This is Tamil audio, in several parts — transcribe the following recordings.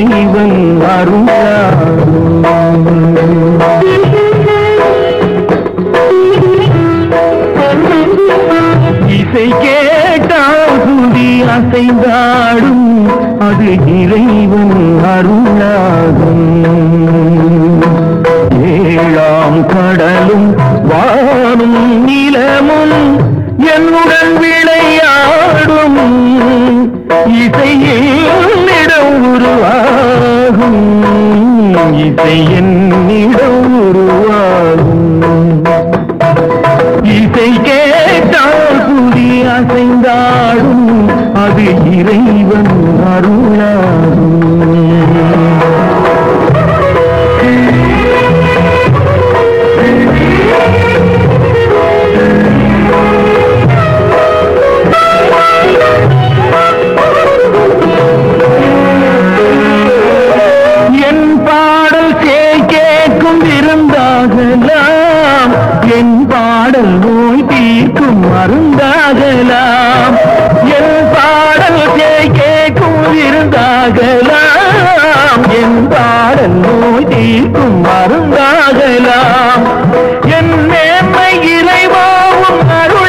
இறைவன் அருளாகும் இசை கேட்டால் சுண்டி அசைந்தாடும் அது இறைவன் அருளாகும் ஏழாம் கடலும் வானும் நிலமும் என்னுடன் விளையாடும் இசையிடம் உருவாகும் இசை என்னிடம் உருவாகும் இசை கேட்டால் குடி அசைந்தாடும் அது இறைவன் அருளாகும் என் பாடல் சேய் கேட்கும் விருந்தாகலாம் என் பாடல் நோய் தீர்க்கும் மருந்தாகலாம் என் பாடல் சேய் கேட்கும் விருந்தாகலாம் என் பாடல் நோய் தீர்க்கும் மருந்தாகலாம் என் மேன்மை இறைவாவும்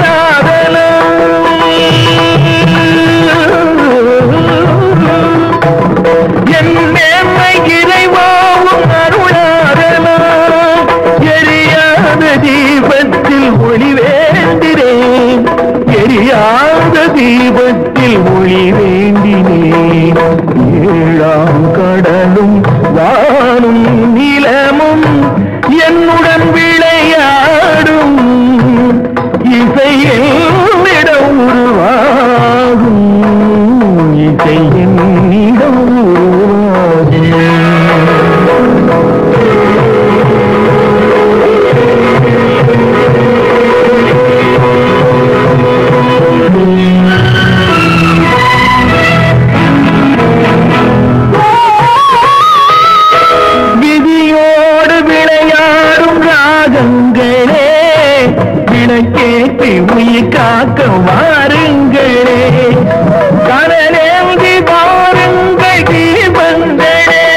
அருளாகலாம் என் மேன்மை இறைவாவும் அருளாரலாம் எரியாத தீபத்தில் ஒளி வேண்டினேன் எரியாத தீபத்தில் ஒளி வேண்டினேன் ஏழாம் கடலும் வானும் நிலமும் என்னுடன் விளையாடும் இசையில் இடம் உருவாகும் இசை என்னிடம் உருவாகும் விதியோடு விளையாடும் ராகங்களே விளக்கேற்றி உயிர் காக்க வாருங்களே கடலேந்தி பாருங்கள் தீபங்களே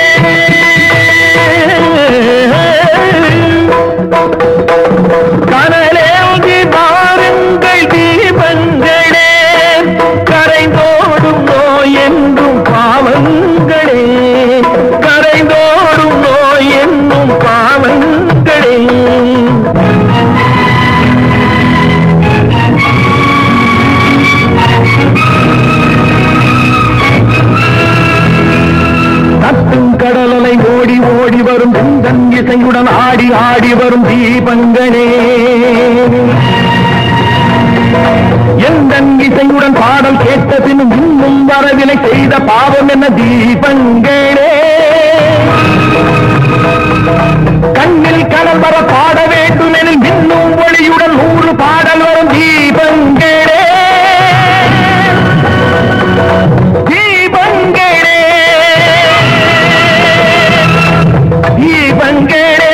கடலேந்தி பாருங்கள் தீபங்களே கரைந்தோடும் நோய் என்றும் பாவங்களே கரைந்தோடும் நோய் என்னும் பாவங்களே கத்தும் கடலலை ஓடி ஓடி வரும் சிந்தன் இசையுடன் ஆடி ஆடி வரும் தீபங்களே எந்தன் இசையுடன் பாடல் கேட்ட பின்னும் இன்னும் வரவில்லை செய்த பாவம் என்ன தீபங்களே கண்ணில் கடல் வர பாட வேண்டும் எனில் மின்னும் ஒளியுடன் நூறு பாடல் வரும் தீபங்களே தீபங்களே தீபங்களே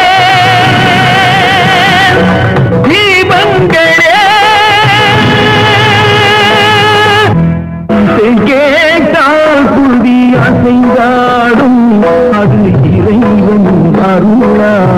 தீபங்களே இசை கேட்டால் புதி அசைந்தாடும் அது இறைவன் அருளா